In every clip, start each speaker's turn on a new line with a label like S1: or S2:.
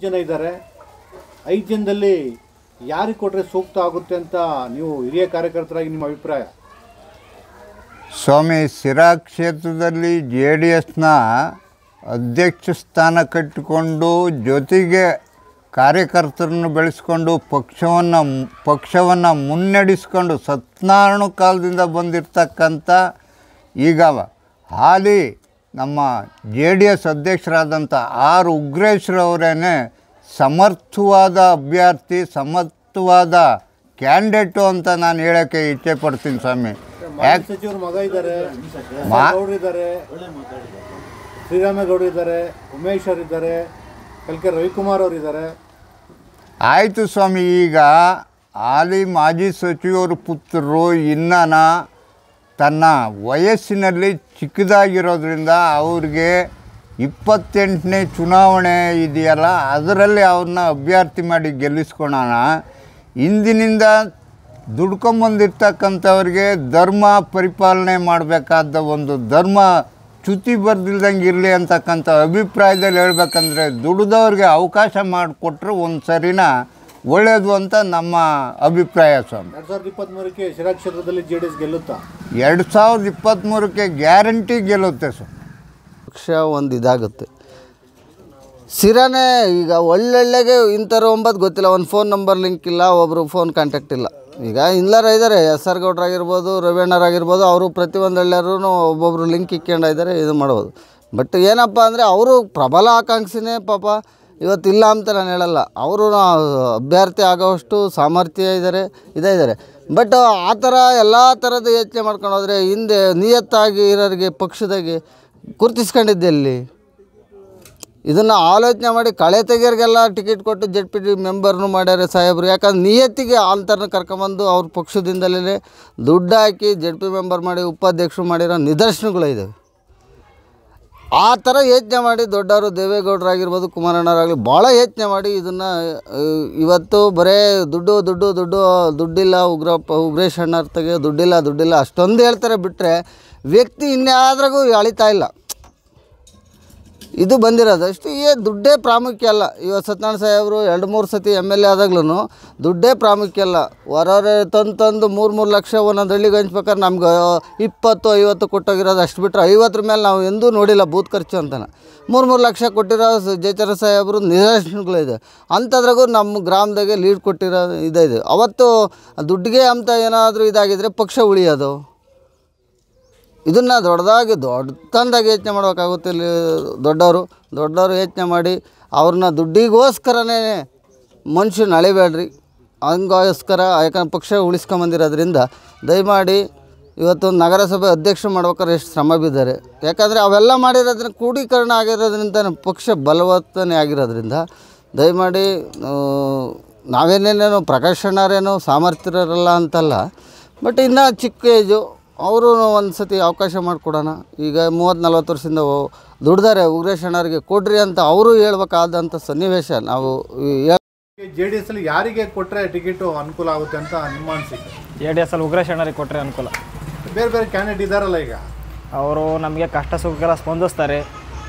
S1: ಜನ ಇದ್ದಾರೆ ಐದು ಜನದಲ್ಲಿ ಯಾರಿಗೆ ಕೊಟ್ಟರೆ ಸೂಕ್ತ ಆಗುತ್ತೆ ಅಂತ ನೀವು ಹಿರಿಯ ಕಾರ್ಯಕರ್ತರಾಗಿ ನಿಮ್ಮ ಅಭಿಪ್ರಾಯ
S2: ಸ್ವಾಮಿ ಸಿರಾ ಕ್ಷೇತ್ರದಲ್ಲಿ ಜೆ ಡಿ ಎಸ್ನ ಅಧ್ಯಕ್ಷ ಸ್ಥಾನ ಕಟ್ಟಿಕೊಂಡು ಜೊತೆಗೆ ಕಾರ್ಯಕರ್ತರನ್ನು ಬೆಳೆಸ್ಕೊಂಡು ಪಕ್ಷವನ್ನು ಪಕ್ಷವನ್ನು ಮುನ್ನಡೆಸ್ಕೊಂಡು ಸತ್ಯನಾರಾಯಣ ಕಾಲದಿಂದ ಬಂದಿರತಕ್ಕಂಥ ಈಗ ಹಾಲಿ ನಮ್ಮ ಜೆ ಡಿ ಎಸ್ ಅಧ್ಯಕ್ಷರಾದಂಥ ಆರ್ ಉಗ್ರೇಶ್ರವರೇನೆ ಸಮರ್ಥವಾದ ಅಭ್ಯರ್ಥಿ ಸಮರ್ಥವಾದ ಕ್ಯಾಂಡಿಡೇಟು ಅಂತ ನಾನು ಹೇಳೋಕ್ಕೆ ಇಚ್ಛೆ ಪಡ್ತೀನಿ ಸ್ವಾಮಿ
S1: ಮಾಜಿ ಸಚಿವರು ಮಗ ಇದ್ದಾರೆ ಗೌಡ್ರು ಇದ್ದಾರೆ ಶ್ರೀರಾಮೇಗೌಡರು ಇದ್ದಾರೆ ಉಮೇಶ್ ಅವರು ಇದ್ದಾರೆ ಕಲ್ಕೆ ರವಿಕುಮಾರ್ ಅವರು ಇದ್ದಾರೆ
S2: ಆಯಿತು ಸ್ವಾಮಿ ಈಗ ಹಾಲಿ ಮಾಜಿ ಸಚಿವರ ಪುತ್ರರು ಇನ್ನನ ತನ್ನ ವಯಸ್ಸಿನಲ್ಲಿ ಚಿಕ್ಕದಾಗಿರೋದ್ರಿಂದ ಅವ್ರಿಗೆ ಇಪ್ಪತ್ತೆಂಟನೇ ಚುನಾವಣೆ ಇದೆಯಲ್ಲ ಅದರಲ್ಲಿ ಅವ್ರನ್ನ ಅಭ್ಯರ್ಥಿ ಮಾಡಿ ಗೆಲ್ಲಿಸ್ಕೊಳೋಣ ಇಂದಿನಿಂದ ದುಡ್ಕೊಂಬಂದಿರ್ತಕ್ಕಂಥವ್ರಿಗೆ ಧರ್ಮ ಪರಿಪಾಲನೆ ಮಾಡಬೇಕಾದ ಒಂದು ಧರ್ಮ ಚ್ಯುತಿ ಬರ್ದಿಲ್ದಂಗೆ ಇರಲಿ ಅಂತಕ್ಕಂಥ ಅಭಿಪ್ರಾಯದಲ್ಲಿ ಹೇಳ್ಬೇಕಂದ್ರೆ ದುಡ್ದವ್ರಿಗೆ ಅವಕಾಶ ಮಾಡಿಕೊಟ್ರೆ ಒಂದು ಸರಿನ ಒಳ್ಳೆಯದು ಅಂತ ನಮ್ಮ ಅಭಿಪ್ರಾಯ ಸ್ವಾಮಿ
S1: ಎರಡ್ ಸಾವಿರದ ಇಪ್ಪತ್ತ್ಮೂರಕ್ಕೆ ಶಿರಾ ಕ್ಷೇತ್ರದಲ್ಲಿ ಜೆ ಡಿ ಎಸ್ ಗೆಲ್ಲುತ್ತಾ
S2: ಎರಡು ಸಾವಿರದ ಇಪ್ಪತ್ತ್ಮೂರಕ್ಕೆ ಗ್ಯಾರಂಟಿ ಗೆಲ್ಲುತ್ತೆ ಸರ್
S3: ಪಕ್ಷ ಒಂದು ಇದಾಗುತ್ತೆ ಸಿರಾನೇ ಈಗ ಒಳ್ಳೊಳ್ಳೆಗೆ ಇಂಥವ್ರು ಒಂಬತ್ತು ಗೊತ್ತಿಲ್ಲ ಒಂದು ಫೋನ್ ನಂಬರ್ ಲಿಂಕ್ ಇಲ್ಲ ಒಬ್ಬರು ಫೋನ್ ಕಾಂಟ್ಯಾಕ್ಟ್ ಇಲ್ಲ ಈಗ ಇಲ್ಲರ ಇದ್ದಾರೆ ಎಸ್ ಆರ್ ಗೌಡ್ರಾಗಿರ್ಬೋದು ರವೀಣ್ಣರಾಗಿರ್ಬೋದು ಅವರು ಪ್ರತಿಯೊಂದು ಎಲ್ಲರೂ ಒಬ್ಬೊಬ್ರು ಲಿಂಕ್ ಇಕ್ಕೊಂಡು ಇದ್ದಾರೆ ಇದು ಮಾಡ್ಬೋದು ಬಟ್ ಏನಪ್ಪ ಅಂದರೆ ಅವರು ಪ್ರಬಲ ಆಕಾಂಕ್ಷಿನೇ ಪಾಪ ಇವತ್ತಿಲ್ಲ ಅಂತ ನಾನು ಹೇಳಲ್ಲ ಅವರು ಅಭ್ಯರ್ಥಿ ಆಗೋವಷ್ಟು ಸಾಮರ್ಥ್ಯ ಇದ್ದಾರೆ ಇದೇ ಇದ್ದಾರೆ ಬಟ್ ಆ ಥರ ಎಲ್ಲ ಥರದ ಯೋಚನೆ ಮಾಡ್ಕೊಂಡು ಹೋದರೆ ಹಿಂದೆ ನಿಯತ್ತಾಗಿ ಇರೋರಿಗೆ ಪಕ್ಷದಾಗೆ ಗುರ್ತಿಸ್ಕೊಂಡಿದ್ದೆಲ್ಲಿ ಇದನ್ನು ಆಲೋಚನೆ ಮಾಡಿ ಕಳೆ ತೆಗಿಯೋರಿಗೆಲ್ಲ ಟಿಕೆಟ್ ಕೊಟ್ಟು ಜೆಡ್ ಪಿ ಟಿ ಮೆಂಬರ್ನು ಮಾಡ್ಯಾರೆ ಸಾಹೇಬರು ಯಾಕಂದ್ರೆ ನಿಯತ್ತಿಗೆ ಅಂತರನ್ನ ಕರ್ಕೊಂಬಂದು ಅವ್ರ ಪಕ್ಷದಿಂದಲೇ ದುಡ್ಡು ಹಾಕಿ ಜೆಡ್ ಪಿ ಮೆಂಬರ್ ಮಾಡಿ ಉಪಾಧ್ಯಕ್ಷರು ಮಾಡಿರೋ ನಿದರ್ಶನಗಳು ಇದ್ದಾವೆ ಆ ಥರ ಯೋಚನೆ ಮಾಡಿ ದೊಡ್ಡವರು ದೇವೇಗೌಡರಾಗಿರ್ಬೋದು ಕುಮಾರಣ್ಣರಾಗಲಿ ಭಾಳ ಯೋಚನೆ ಮಾಡಿ ಇದನ್ನು ಇವತ್ತು ಬರೇ ದುಡ್ಡು ದುಡ್ಡು ದುಡ್ಡು ದುಡ್ಡಿಲ್ಲ ಉಗ್ರಪ್ಪ ಉಗ್ರೇಶ್ ಅಣ್ಣರ ತೆಗೆ ದುಡ್ಡಿಲ್ಲ ದುಡ್ಡಿಲ್ಲ ಅಷ್ಟೊಂದು ಹೇಳ್ತಾರೆ ಬಿಟ್ಟರೆ ವ್ಯಕ್ತಿ ಇನ್ಯಾದ್ರಾಗೂ ಅಳಿತಾ ಇಲ್ಲ ಇದು ಬಂದಿರೋದು ಅಷ್ಟು ಏ ದುಡ್ಡೇ ಪ್ರಾಮುಖ್ಯ ಅಲ್ಲ ಇವತ್ತು ಸತ್ಯನಾರಾಯಣ ಸಾಹೇಬರು ಎರಡು ಮೂರು ಸತಿ ಎಮ್ ಎಲ್ ಎ ಆದಾಗ್ಲೂ ದುಡ್ಡೇ ಪ್ರಾಮುಖ್ಯ ಅಲ್ಲ ಹೊರವರೆ ತಂದು ತಂದು ಮೂರು ಮೂರು ಲಕ್ಷ ಒಂದೊಂದು ಹಳ್ಳಿಗೆ ಹಂಚ್ಬೇಕಾದ್ರೆ ನಮ್ಗೆ ಇಪ್ಪತ್ತು ಐವತ್ತು ಕೊಟ್ಟೋಗಿರೋದು ಅಷ್ಟು ಬಿಟ್ಟರೆ ಐವತ್ತರ ಮೇಲೆ ನಾವು ಎಂದೂ ನೋಡಿಲ್ಲ ಬೂತ್ ಖರ್ಚು ಅಂತಾನೆ ಮೂರು ಮೂರು ಲಕ್ಷ ಕೊಟ್ಟಿರೋ ಸ- ಜಯಚರ ಸಾಹೇಬರು ನಿದರ್ಶನಗಳಿದೆ ಅಂಥದ್ರಾಗೂ ನಮ್ಮ ಗ್ರಾಮದಾಗೆ ಲೀಡ್ ಕೊಟ್ಟಿರೋ ಇದೇ ಇದೆ ಅವತ್ತು ದುಡ್ಡಿಗೆ ಅಂತ ಏನಾದರೂ ಇದಾಗಿದ್ದರೆ ಪಕ್ಷ ಉಳಿಯೋದು ಇದನ್ನು ದೊಡ್ಡದಾಗಿ ದೊಡ್ಡದಾಗಿ ಯೋಚನೆ ಮಾಡ್ಬೇಕಾಗುತ್ತೆ ಇಲ್ಲಿ ದೊಡ್ಡವರು ದೊಡ್ಡವರು ಯೋಚನೆ ಮಾಡಿ ಅವ್ರನ್ನ ದುಡ್ಡಿಗೋಸ್ಕರನೇ ಮನುಷ್ಯನ ಅಳಿಬೇಡ್ರಿ ಹಂಗೋಸ್ಕರ ಯಾಕಂದ್ರೆ ಪಕ್ಷ ಉಳಿಸ್ಕೊಂಬಂದಿರೋದ್ರಿಂದ ದಯಮಾಡಿ ಇವತ್ತು ನಗರಸಭೆ ಅಧ್ಯಕ್ಷ ಮಾಡ್ಬೇಕಾದ್ರೆ ಎಷ್ಟು ಶ್ರಮ ಬಿದ್ದಾರೆ ಯಾಕಂದರೆ ಅವೆಲ್ಲ ಮಾಡಿರೋದ್ರಿಂದ ಕ್ರೋಢೀಕರಣ ಆಗಿರೋದ್ರಿಂದ ನಮ್ಮ ಪಕ್ಷ ಬಲವತ್ತನೆ ಆಗಿರೋದ್ರಿಂದ ದಯಮಾಡಿ ಆ, ನಾವೇನೇನೇನು ಪ್ರಕಾಶ್ ಅಣ್ಣಾರೇನು ಸಾಮರ್ಥ್ಯರಲ್ಲ ಅಂತಲ್ಲ ಬಟ್ ಇನ್ನೂ ಚಿಕ್ಕ ಏಜು ಅವರು ಒಂದು ಸತಿ ಅವಕಾಶ ಮಾಡಿಕೊಡೋಣ ಈಗ ಮೂವತ್ತು ನಲ್ವತ್ತು ವರ್ಷದಿಂದ ಓ- ದುಡ್ದಾರೆ ಉಗ್ರೇಶ್ ಅಣ್ಣವ್ರಿಗೆ ಕೊಡ್ರಿ ಅಂತ ಅವರು ಹೇಳ್ಬೇಕಾದಂಥ ಸನ್ನಿವೇಶ ನಾವು ಹೇಳ್-
S1: ಜೆ ಡಿ ಎಸ್ ಅಲ್ಲಿ ಯಾರಿಗೆ ಕೊಟ್ಟರೆ ಟಿಕೆಟು ಅನುಕೂಲ ಆಗುತ್ತೆ ಅಂತ ನಿಮ್ಮ ಅನಿಸಿಕೆ
S4: ಜೆ ಡಿ ಎಸ್ ಅಲ್ಲಿ ಉಗ್ರೇಶ್ ಅಣ್ಣರಿಗೆ ಕೊಟ್ಟರೆ ಅನುಕೂಲ
S1: ಬೇರೆ ಬೇರೆ ಕ್ಯಾಂಡಿಡೇಟ್ ಇದ್ದಾರಲ್ಲ ಈಗ
S4: ಅವರು ನಮಗೆ ಕಷ್ಟ ಸುಖಕ್ಕೆಲ್ಲ ಸ್ಪಂದಿಸ್ತಾರೆ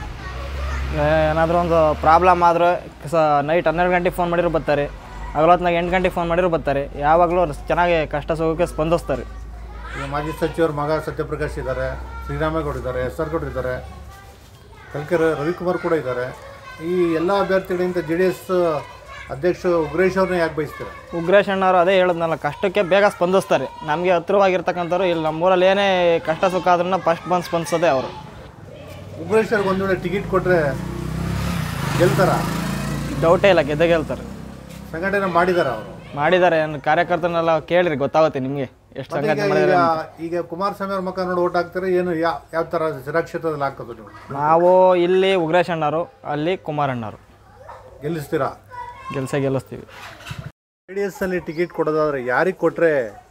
S4: ಏನಾದರೂ ಒಂದು ಪ್ರಾಬ್ಲಮ್ ಆದರೆ ಸ ನೈಟ್ ಹನ್ನೆರಡು ಗಂಟೆಗೆ ಫೋನ್ ಮಾಡಿರೋ ಬರ್ತಾರೆ ಹಗಲೊತ್ನಾಗ ಎಂಟು ಗಂಟೆಗೆ ಫೋನ್ ಮಾಡಿರೋ ಬರ್ತಾರೆ ಯಾವಾಗಲೂ ಚೆನ್ನಾಗಿ ಕಷ್ಟ ಸುಖಕ್ಕೆ ಸ್ಪಂದಿಸ್ತಾರೆ
S1: ಈಗ ಮಾಜಿ ಸಚಿವರ ಮಗ ಸತ್ಯಪ್ರಕಾಶ್ ಇದ್ದಾರೆ ಶ್ರೀರಾಮೇಗೌಡ ಇದ್ದಾರೆ ಎಸ್ ಆರ್ ಗೌಡ್ರು ಇದ್ದಾರೆ ಕಲ್ಕೆ ರ- ರವಿಕುಮಾರ್ ಕೂಡ ಇದ್ದಾರೆ ಈ ಎಲ್ಲ ಅಭ್ಯರ್ಥಿಗಳಿಂದ ಜೆ ಡಿ ಎಸ್ ಅಧ್ಯಕ್ಷ ಉಗ್ರೇಶ್ ಅವ್ರನ್ನ ಯಾಕೆ ಬಯಸ್ತಾರೆ
S4: ಉಗ್ರೇಶ್ ಅಣ್ಣವರು ಅದೇ ಹೇಳಿದ್ನಲ್ಲ ಕಷ್ಟಕ್ಕೆ ಬೇಗ ಸ್ಪಂದಿಸ್ತಾರೆ ನಮಗೆ ಹತ್ರವಾಗಿರ್ತಕ್ಕಂಥವ್ರು ಇಲ್ಲಿ ನಮ್ಮೂರಲ್ಲಿ ಏನೇ ಕಷ್ಟ ಸುಖ ಆದ್ರೂ ಫಸ್ಟ್ ಬಂದು ಸ್ಪಂದಿಸೋದೇ ಅವರು
S1: ಉಗ್ರೇಶ್ ಅವ್ರಿಗೆ ಒಂದು ವೇಳೆ ಟಿಕೆಟ್ ಕೊಟ್ಟರೆ ಗೆಲ್ತಾರ
S4: ಡೌಟೇ ಇಲ್ಲ ಗೆದ್ದೆ ಗೆಲ್ತಾರೆ
S1: ಸಂಘಟನೆ ಮಾಡಿದಾರ ಅವರು
S4: ಮಾಡಿದ್ದಾರೆ ಕಾರ್ಯಕರ್ತರನ್ನೆಲ್ಲ ಕೇಳಿರಿ ಗೊತ್ತಾಗುತ್ತೆ ನಿಮಗೆ ಎಷ್ಟು
S1: ಮತ್ತೆ
S4: ಸಂಘಟನೆ
S1: ಈಗ
S4: ಮಾಡಿದ್ದಾರೆ
S1: ಈಗ ಈಗ ಕುಮಾರಸ್ವಾಮಿ ಅವ್ರ ಮಕ್ಕ ನೋಡಿ ಓಟ್ ಹಾಕ್ತಾರೆ ಏನು ಯಾವ ಯಾವ ಥರ ಶಿರಾ ಕ್ಷೇತ್ರದಲ್ಲಿ ಹಾಕೋದು ನೀವು
S4: ನಾವು ಇಲ್ಲಿ ಉಗ್ರೇಶ್ ಅಣ್ಣರು ಅಲ್ಲಿ ಕುಮಾರ್ ಅಣ್ಣರು
S1: ಗೆಲ್ಲಿಸ್ತೀರಾ
S4: ಗೆಲ್ಸೇ ಗೆಲ್ಲಿಸ್ತೀವಿ
S1: ಜೆ ಡಿ ಎಸ್ ಅಲ್ಲಿ ಟಿಕೆಟ್ ಕೊಡೋದಾದ್ರೆ ಯಾರಿಗೆ ಕೊಟ್ಟರೆ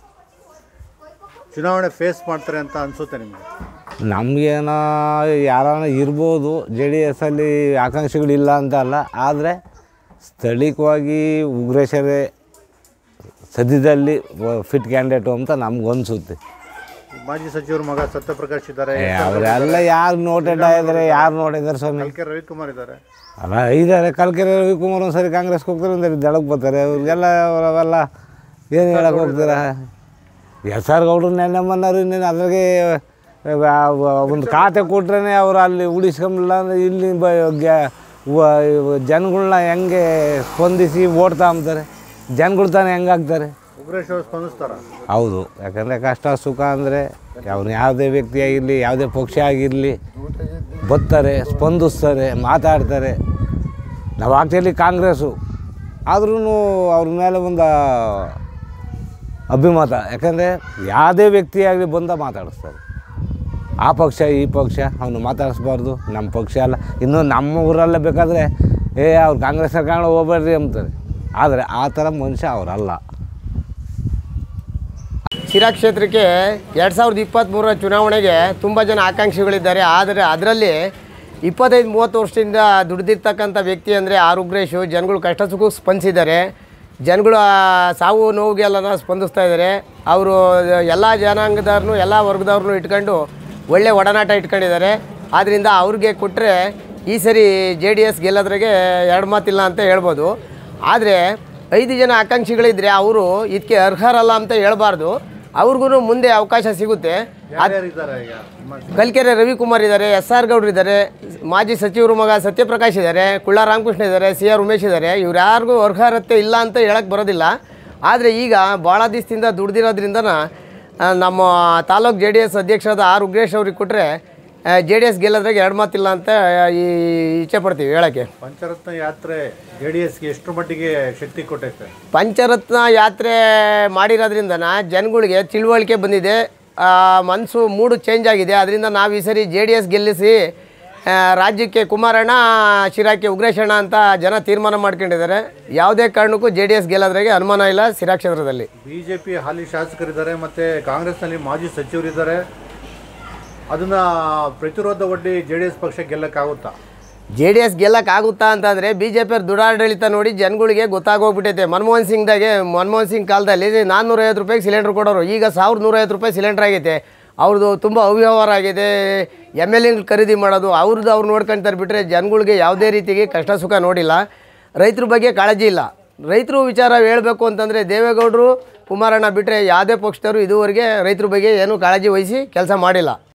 S1: ಚುನಾವಣೆ ಫೇಸ್ ಮಾಡ್ತಾರೆ ಅಂತ ಅನ್ಸುತ್ತೆ ನಿಮಗೆ
S5: ನಮಗೇನೋ ಯಾರನ್ನ ಇರ್ಬೋದು ಜೆ ಡಿ ಎಸ್ಸಲ್ಲಿ ಆಕಾಂಕ್ಷಿಗಳಿಲ್ಲ ಅಂತ ಅಲ್ಲ ಆದರೆ ಸ್ಥಳೀಯವಾಗಿ ಉಗ್ರೇಶರೇ ಸದ್ಯದಲ್ಲಿ ಫಿಟ್ ಕ್ಯಾಂಡಿಡೇಟು ಅಂತ ನಮ್ಗೆ ಅನಿಸುತ್ತೆ
S1: ಮಾಜಿ ಸಚಿವರ ಮಗ ಸತ್ಯಪ್ರಕಾಶ್ ಇದ್ದಾರೆ
S5: ಏ, ಅವರೆಲ್ಲ ಯಾರು ನೋಟೆಡ್ ಆಗಿದ್ದಾರೆ ಯಾರು ನೋಡಿದ್ದಾರೆ ಸ್ವಾಮಿ
S1: ಕಲ್ಕೆ ರವಿಕುಮಾರ್ ಇದ್ದಾರೆ
S5: ಅಲ್ಲ ಇದ್ದಾರೆ ಕಲ್ಕೆರೆ ರವಿಕುಮಾರ್ ಒಂದ್ಸರಿ ಕಾಂಗ್ರೆಸ್ಗೆ ಹೋಗ್ತಾರೆ ಒಂದ್ಸರಿ ದಳಕ್ಕೆ ಬರ್ತಾರೆ ಅವ್ರಿಗೆಲ್ಲ ಅವೆಲ್ಲ ಏನು ಹೇಳಕ್ಕೆ ಹೋಗ್ತಾರೆ ಎಸ್ ಆರ್ ಗೌಡ್ರು ನೆನ್ನೆ ಮನ್ನರು ಇನ್ನೇನು ಅದ್ರಾಗೆ ಒಂದು ಖಾತೆ ಕೊಟ್ರೇ ಅವರು ಅಲ್ಲಿ ಉಳಿಸ್ಕೊಂಬಿಲ್ಲ ಅಂದರೆ ಇಲ್ಲಿ ಬ ಗ್ಯಾ- ವ- ಜನಗಳ್ನ ಹೆಂಗೆ ಸ್ಪಂದಿಸಿ ಓಟ್ ತಗೊಂತಾರೆ ಜನಗಳು ತಾನೇ ಹೆಂಗಾಗ್ತಾರೆ
S1: ಉಗ್ರೇಶ್ ಅವರು ಸ್ಪಂದಿಸ್ತಾರ
S5: ಹೌದು ಯಾಕಂದರೆ ಕಷ್ಟ ಸುಖ ಅಂದರೆ ಅವನು ಯಾವುದೇ ವ್ಯಕ್ತಿ ಆಗಿರಲಿ ಯಾವುದೇ ಪಕ್ಷ ಆಗಿರಲಿ ಬರ್ತಾರೆ ಸ್ಪಂದಿಸ್ತಾರೆ ಮಾತಾಡ್ತಾರೆ ನಾವು ಆ್ಯಕ್ಚುಲಿ ಕಾಂಗ್ರೆಸ್ಸು ಆದ್ರೂ ಅವ್ರ ಮೇಲೆ ಒಂದು ಅಭಿಮತ ಯಾಕಂದರೆ ಯಾವುದೇ ವ್ಯಕ್ತಿ ಆಗಲಿ ಬಂದ ಮಾತಾಡಿಸ್ತಾರೆ ಆ ಪಕ್ಷ ಈ ಪಕ್ಷ ಅವನು ಮಾತಾಡಿಸ್ಬಾರ್ದು ನಮ್ಮ ಪಕ್ಷ ಅಲ್ಲ ಇನ್ನು ನಮ್ಮ ಊರಲ್ಲೇ ಬೇಕಾದರೆ ಏ ಅವ್ರು ಕಾಂಗ್ರೆಸ್ ಸರ್ಕಾರ ಹೋಗ್ಬೇಡ್ರಿ ಅಂತಾರೆ ಆದರೆ ಆ ಥರ ಮನುಷ್ಯ ಅವರಲ್ಲ
S6: ಶಿರಾ ಕ್ಷೇತ್ರಕ್ಕೆ ಎರಡು ಸಾವಿರದ ಇಪ್ಪತ್ತ್ಮೂರರ ಚುನಾವಣೆಗೆ ತುಂಬ ಜನ ಆಕಾಂಕ್ಷಿಗಳಿದ್ದಾರೆ ಆದರೆ ಅದರಲ್ಲಿ ಇಪ್ಪತ್ತೈದು ಮೂವತ್ತು ವರ್ಷದಿಂದ ದುಡ್ದಿರ್ತಕ್ಕಂಥ ವ್ಯಕ್ತಿ ಅಂದರೆ ಆರ್ ಉಗ್ರೇಶು ಜನಗಳು ಕಷ್ಟ ಸುಖಕ್ಕೆ ಸ್ಪಂದಿಸಿದ್ದಾರೆ ಜನಗಳು ಆ ಸಾವು ನೋವಿಗೆಲ್ಲ ಸ್ಪಂದಿಸ್ತಾ ಇದ್ದಾರೆ ಅವರು ಎಲ್ಲ ಜನಾಂಗದವ್ರನ್ನೂ ಎಲ್ಲ ವರ್ಗದವ್ರನ್ನೂ ಇಟ್ಕೊಂಡು ಒಳ್ಳೆ ಒಡನಾಟ ಇಟ್ಕೊಂಡಿದ್ದಾರೆ ಆದ್ದರಿಂದ ಅವ್ರಿಗೆ ಕೊಟ್ಟರೆ ಈ ಸರಿ ಜೆ ಡಿ ಎಸ್ ಗೆಲ್ಲೋದ್ರಾಗೆ ಎರಡು ಮಾತಿಲ್ಲ ಅಂತ ಹೇಳ್ಬೋದು ಆದರೆ ಐದು ಜನ ಆಕಾಂಕ್ಷಿಗಳಿದ್ರೆ ಅವರು ಇದಕ್ಕೆ ಅರ್ಹರಲ್ಲ ಅಂತ ಹೇಳ್ಬಾರ್ದು ಅವ್ರಿಗೂ ಮುಂದೆ ಅವಕಾಶ ಸಿಗುತ್ತೆ
S1: ಯಾರ್ಯಾರಿದ್ದಾರೆ ಈಗ ನಿಮ್ಮ
S6: ಕಲ್ಕೆರೆ ರವಿಕುಮಾರ್ ಇದ್ದಾರೆ ಎಸ್ ಆರ್ ಗೌಡ್ರು ಇದ್ದಾರೆ ಮಾಜಿ ಸಚಿವರು ಮಗ ಸತ್ಯಪ್ರಕಾಶ್ ಇದ್ದಾರೆ ಕುಳ್ಳ ರಾಮಕೃಷ್ಣ ಇದ್ದಾರೆ ಸಿ ಆರ್ ಉಮೇಶ್ ಇದ್ದಾರೆ ಇವ್ರು ಯಾರಿಗೂ ಅರ್ಹರತೆ ಇಲ್ಲ ಅಂತ ಹೇಳಕ್ಕೆ ಬರೋದಿಲ್ಲ ಆದರೆ ಈಗ ಭಾಳ ದಿವಸದಿಂದ ದುಡ್ದಿರೋದ್ರಿಂದನ ಆ, ನಮ್ಮ ತಾಲೂಕು ಜೆ ಡಿ ಎಸ್ ಅಧ್ಯಕ್ಷರಾದ ಆರ್ ಉಗ್ರೇಶ್ ಅವ್ರಿಗೆ ಕೊಟ್ಟರೆ ಜೆ ಡಿ ಎಸ್ ಗೆಲ್ಲೋದ್ರಾಗ ಎರಡು ಮಾತಿಲ್ಲ ಅಂತ ಈ ಇಚ್ಛೆ ಪಡ್ತೀವಿ ಹೇಳೋಕ್ಕೆ
S1: ಪಂಚರತ್ನ ಯಾತ್ರೆ ಜೆ ಡಿ ಎಸ್ಗೆ ಎಷ್ಟು ಮಟ್ಟಿಗೆ ಶಕ್ತಿ ಕೊಟ್ಟೈತೆ
S6: ಪಂಚರತ್ನ ಯಾತ್ರೆ ಮಾಡಿರೋದ್ರಿಂದನ ಜನಗಳಿಗೆ ತಿಳುವಳಿಕೆ ಬಂದಿದೆ ಮನಸ್ಸು ಮೂಡು ಚೇಂಜ್ ಆಗಿದೆ ಅದರಿಂದ ನಾವು ಈ ಸರಿ ಜೆ ಡಿ ಎಸ್ ಗೆಲ್ಲಿಸಿ ಆ, ರಾಜ್ಯಕ್ಕೆ ಕುಮಾರಣ್ಣ ಶಿರಾಕ್ಕೆ ಉಗ್ರೇಶಣ್ಣ ಅಂತ ಜನ ತೀರ್ಮಾನ ಮಾಡ್ಕೊಂಡಿದ್ದಾರೆ ಯಾವುದೇ ಕಾರಣಕ್ಕೂ ಜೆ ಡಿ ಎಸ್ ಗೆಲ್ಲೋದ್ರಾಗೆ ಅನುಮಾನ ಇಲ್ಲ ಶಿರಾ ಕ್ಷೇತ್ರದಲ್ಲಿ
S1: ಬಿ ಜೆ ಪಿ ಹಾಲಿ ಶಾಸಕರಿದ್ದಾರೆ ಮತ್ತು ಕಾಂಗ್ರೆಸ್ನಲ್ಲಿ ಮಾಜಿ ಸಚಿವರಿದ್ದಾರೆ ಅದನ್ನು ಪ್ರತಿರೋಧ ಒಡ್ಡಿ ಜೆ ಡಿ ಎಸ್ ಪಕ್ಷ ಗೆಲ್ಲಕ್ಕಾಗುತ್ತಾ
S6: ಜೆ ಡಿ ಎಸ್ ಗೆಲ್ಲಕ್ಕಾಗುತ್ತಾ ಅಂತಂದರೆ ಬಿ ಜೆ ಪಿಯವ್ರ ದುರಾಡಳಿತ ನೋಡಿ ಜನಗಳಿಗೆ ಗೊತ್ತಾಗೋಗ್ಬಿಟ್ಟೈತೆ ಮನಮೋಹನ್ ಸಿಂಗ್ದಾಗೆ ಮನಮೋಹನ್ ಸಿಂಗ್ ಕಾಲದಲ್ಲಿ ನಾನ್ನೂರೈವತ್ತು ರೂಪಾಯಿಗೆ ಸಿಲಿಂಡ್ರ್ ಕೊಡೋರು ಈಗ ಸಾವಿರದ ನೂರೈವತ್ತು ರೂಪಾಯಿ ಸಿಲಿಂಡ್ರ್ ಆಗೈತೆ ಅವ್ರದ್ದು ತುಂಬ ಅವ್ಯವಹಾರ ಆಗಿದೆ ಎಮ್ ಎಲ್ ಎಗಳು ಖರೀದಿ ಮಾಡೋದು ಅವ್ರದ್ದು ಅವ್ರು ನೋಡ್ಕೊಂತಾರೆ ಬಿಟ್ಟರೆ ಜನಗಳಿಗೆ ಯಾವುದೇ ರೀತಿಗೆ ಕಷ್ಟ ಸುಖ ನೋಡಿಲ್ಲ ರೈತರ ಬಗ್ಗೆ ಕಾಳಜಿ ಇಲ್ಲ ರೈತರು ವಿಚಾರ ಹೇಳಬೇಕು ಅಂತಂದರೆ ದೇವೇಗೌಡರು ಕುಮಾರಣ್ಣ ಬಿಟ್ಟರೆ ಯಾವುದೇ ಪಕ್ಷದವರು ಇದುವರೆಗೆ ರೈತರ ಬಗ್ಗೆ ಏನೂ ಕಾಳಜಿ ವಹಿಸಿ ಕೆಲಸ ಮಾಡಿಲ್ಲ